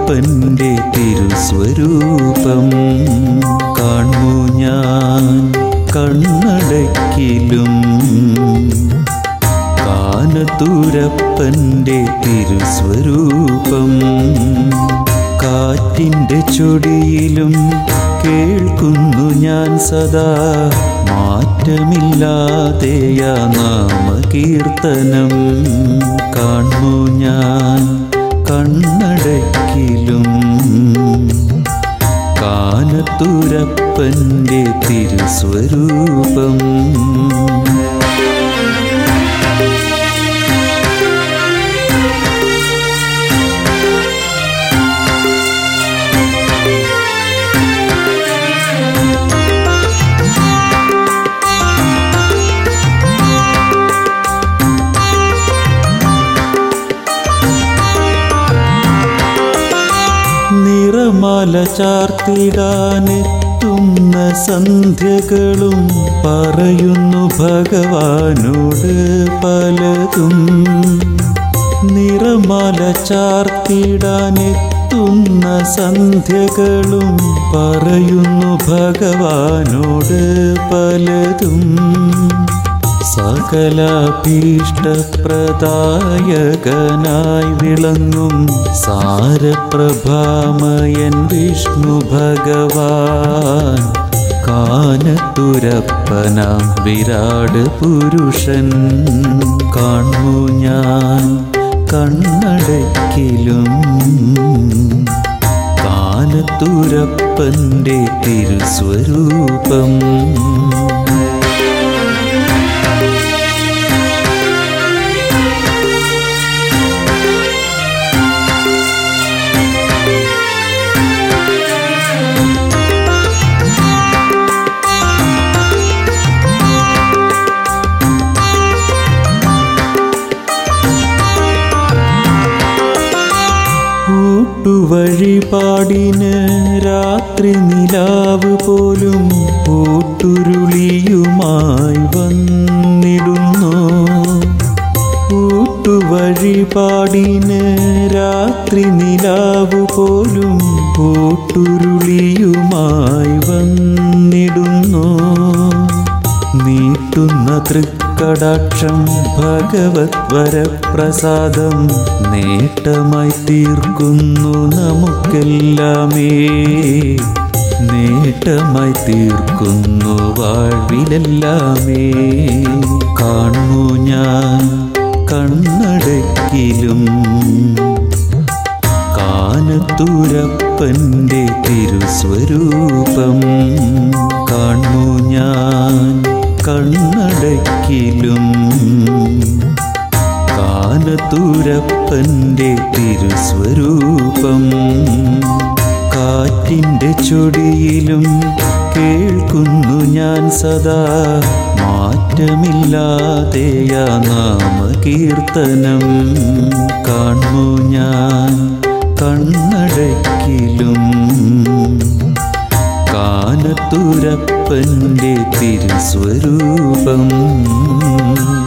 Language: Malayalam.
കാനത്തൂരപ്പൻ്റെ തിരുസ്വരൂപം കാണു ഞാൻ കണ്ണടക്കിലും കാനത്തൂരപ്പൻ്റെ തിരുസ്വരൂപം കാറ്റിൻ്റെ ചൊടിയിലും കേൾക്കുന്നു ഞാൻ സദാ മാറ്റമില്ലാതെയ നാമകീർത്തനം കാണു ഞാൻ കണ്ണടക്കിലും കാനത്തൂരപ്പൻ്റെ തിരുസ്വരൂപം നിറമാല ചാർത്തിടാനെത്തുന്ന സന്ധ്യകളും പറയുന്നു ഭഗവാനോട് പലതും നിറമാല ചാർത്തിടാനെത്തുന്ന സന്ധ്യകളും പറയുന്നു ഭഗവാനോട് പലതും സകലാഭീഷ്ടപ്രദായകനായി വിളങ്ങും സാരപ്രഭാമയൻ വിഷ്ണു ഭഗവാൻ കാനത്തുരപ്പനാം വിരാട് പുരുഷൻ കാണു ഞാൻ കണ്ണടക്കിലും കാനത്തുരപ്പൻ്റെ തിരുസ്വരൂപം കൂട്ടുവഴിപാടിന് രാത്രി നിലാവ് പോലും കൂട്ടുരുളിയുമായി വന്നിടുന്നു കൂട്ടുവഴിപാടിന് രാത്രി നിലാവ് പോലും കൂട്ടുരുളിയുമായി വന്നിടുന്നു നീട്ടുന്ന തൃക്കടാക്ഷം ഭഗവത് വരപ്രസാദം നേട്ടമായി തീർക്കുന്നു നമുക്കെല്ലാമേ നേട്ടമായി തീർക്കുന്നു വാഴ്വിലെല്ലാമേ കാണു ഞാൻ കണ്ണടക്കിലും കാനത്തൂരപ്പൻ്റെ തിരുസ്വരൂപം കാണു ഞാൻ കണ്ണടക്കിലും കാനത്തൂരപ്പൻ്റെ തിരുസ്വരൂപം കാറ്റിൻ്റെ ചൊടിയിലും കേൾക്കുന്നു ഞാൻ സദാ മാറ്റമില്ലാതെയ നാമകീർത്തനം കാണു ഞാൻ കണ്ണടക്കിലും കാനത്തുരപ്പൻ്റെ തിരുസ്വരൂപം